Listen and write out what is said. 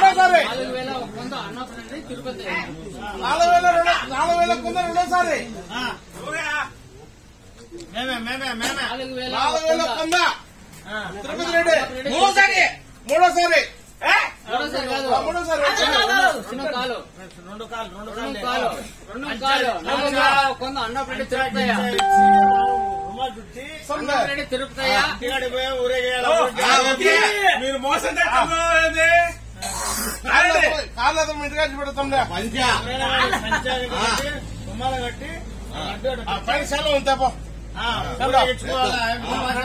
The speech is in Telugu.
రెండోసారి నాలుగు వేల వంద అన్నపరెడ్డి తిరుపతి నాలుగు వేల రెండు నాలుగు వేల కుంద రెండోసారి మేమే మేమే మేమే నాలుగు వేల నాలుగు వేల వంద. కుంద తిరుపతి రెడ్డి మూడోసారి మూడోసారి మూడోసారి కాదు ఆ, మూడోసారి చిన్న కాలు రెండు కాలు రెండు రెండు కాలు కాలు రెండు కాలు నాలుగు వేల కొంద అన్నపరెడ్డి తిరుపతయ్య రుమాలు చుట్టి సొంత. అన్నపరెడ్డి తిరుపతయ్య ఇంటికాడికి పోయి ఊరేగేయాలి మీరు మోసం చేస్తున్నారు కాళ్ళు అతను ఇంటికి పెడతాంలే పంచాయతీ కట్టి రుమాలు కట్టి అడ్డు ఆ పైన సెలవు ఉంటే పో ఊరేగించుకోవాలా